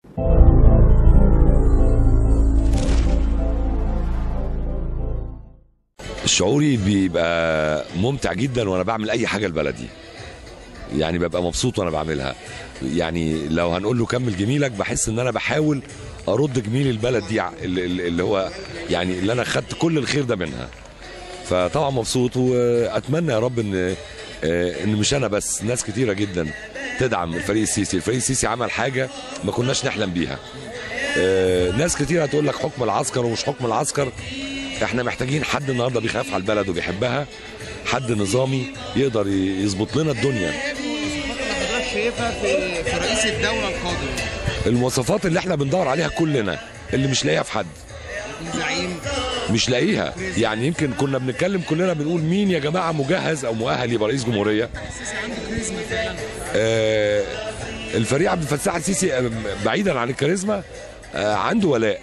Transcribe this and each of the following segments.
شعوري بيبقى ممتع جدا وانا بعمل اي حاجه لبلدي يعني ببقى مبسوط وانا بعملها يعني لو هنقول له كمل جميلك بحس ان انا بحاول ارد جميل البلد دي ع- اللي, اللي هو يعني اللي انا خدت كل الخير ده منها فطبعا مبسوط واتمنى يا رب ان آه، ان مش انا بس ناس كتيره جدا تدعم الفريق السيسي الفريق السيسي عمل حاجه ما كناش نحلم بيها آه، ناس كتير هتقول لك حكم العسكر ومش حكم العسكر احنا محتاجين حد النهارده بيخاف على البلد وبيحبها حد نظامي يقدر ي- يظبط لنا الدنيا اللي حضرتك شايفها في في رئيس الدوله القادم المواصفات اللي احنا بندور عليها كلنا اللي مش لاقيها في حد يكون زعيم مش لاقيها يعني يمكن كنا بنتكلم كلنا بنقول مين يا جماعه مجهز او مؤهل يبقى رئيس جمهوريه السيسي عنده كاريزما فعلا آه الفريق عبد الفتاح السيسي آه، بعيدا عن الكاريزما آه عنده ولاء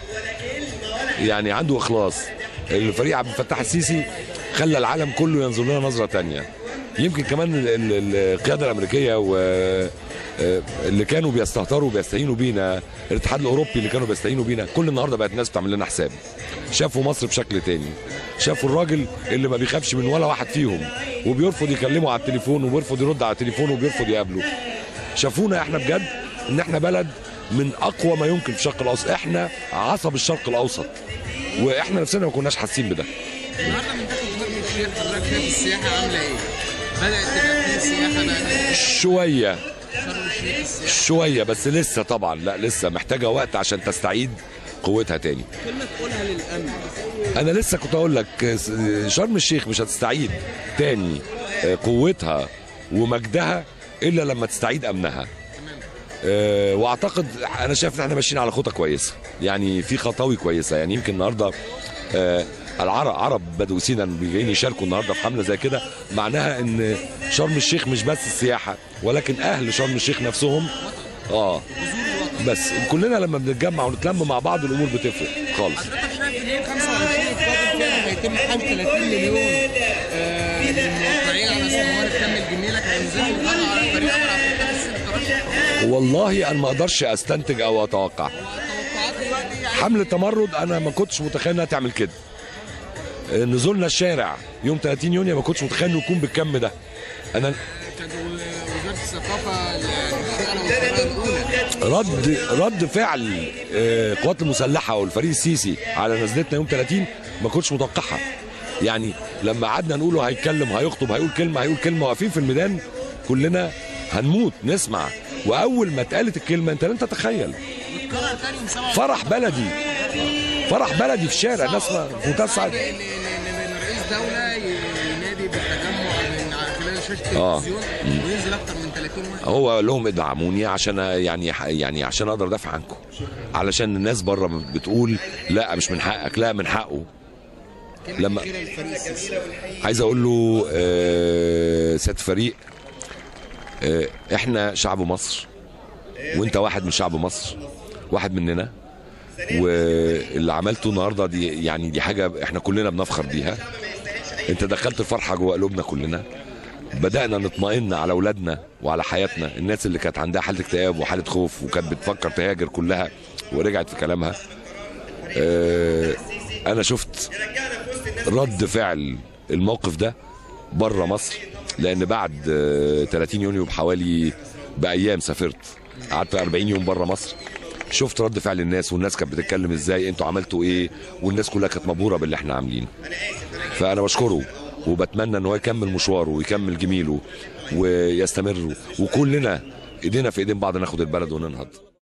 يعني عنده اخلاص الفريق عبد الفتاح السيسي خلى العالم كله ينظر لنا نظره تانية يمكن كمان ال- ال- القياده الامريكيه و آه، اللي كانوا بيستهتروا وبيستهينوا بينا الاتحاد الاوروبي اللي كانوا بيستهينوا بينا كل النهارده بقت ناس بتعمل لنا حساب شافوا مصر بشكل تاني شافوا الراجل اللي ما بيخافش من ولا واحد فيهم وبيرفض يكلمه على التليفون وبيرفض يرد على التليفون وبيرفض يقابله شافونا احنا بجد ان احنا بلد من اقوى ما يمكن في الشرق الاوسط احنا عصب الشرق الاوسط واحنا نفسنا ما كناش حاسين بده النهارده من داخل شرم الشيخ حضرتك شايف السياحه عامله ايه؟ بدات تبقى في سياحه بقى شويه شرم الشيخ السياحه شويه بس لسه طبعا لا لسه محتاجه وقت عشان تستعيد قوتها تاني كلمه تقولها للامن انا لسه كنت اقول لك س- شرم الشيخ مش هتستعيد تاني آه، قوتها ومجدها الا لما تستعيد امنها آه، واعتقد انا شايف ان احنا ماشيين على خطى كويسه يعني في خطاوي كويسه يعني يمكن النهارده آه، العرب عرب بدو سينا جايين يشاركوا النهارده في حمله زي كده معناها ان شرم الشيخ مش بس السياحه ولكن اهل شرم الشيخ نفسهم اه بس كلنا لما بنتجمع ونتلم مع بعض الامور بتفرق خالص حضرتك شايف ان يوم 25 القادم فعلا هيتم حجز 30 مليون آه، من الموقعين على اسطوانه كمل جميلك هينزلوا يضغطوا على فريق عمر عبد الفتاح السيسي بالترشح والله انا ما اقدرش استنتج او اتوقع التوقعات دلوقتي يعني حمله تمرد انا ما كنتش متخيل انها تعمل كده نزولنا الشارع يوم 30 يونيو ما كنتش متخيل انه يكون بالكم ده انا كانت وزاره الثقافه الشغله والقراءه الاولى رد رد فعل آه، القوات المسلحه والفريق السيسي على نزلتنا يوم 30 ما كنتش متوقعها يعني لما قعدنا نقوله هيتكلم هيخطب هيقول كلمه هيقول كلمه واقفين في الميدان كلنا هنموت نسمع واول ما اتقالت الكلمه انت لن تتخيل واتكرر تاني يوم 27 فرح بلدي فرح بلدي في الشارع الناس ما متسعد ان ان ان إن رئيس دوله ينادي بالتجمع من خلال شاشه آه. التلفزيون وينزل اكتر من 30 واحد هو قال لهم ادعموني عشان يعني يعني عشان اقدر ادافع عنكم علشان الناس بره بتقول لا مش من حقك لا من حقه لما كده الفريق السيسي عايز اقول له آه، سياده الفريق آه، احنا شعب مصر وانت واحد من شعب مصر واحد مننا واللي عملته النهارده دي يعني دي حاجه احنا كلنا بنفخر بيها انت دخلت الفرحه جوه قلوبنا كلنا بدانا نطمئن على اولادنا وعلى حياتنا الناس اللي كانت عندها حاله اكتئاب وحاله خوف وكانت بتفكر تهاجر كلها ورجعت في كلامها آه، انا شفت رد فعل الموقف ده بره مصر لان بعد آه، 30 يونيو بحوالي بايام سافرت قعدت 40 يوم بره مصر شفت رد فعل الناس والناس كانت بتتكلم ازاي انتوا عملتوا ايه والناس كلها كانت مبهوره باللي احنا عاملينه فانا بشكره وبتمنى ان هو يكمل مشواره ويكمل جميله ويستمر وكلنا ايدينا في ايدين بعض ناخد البلد وننهض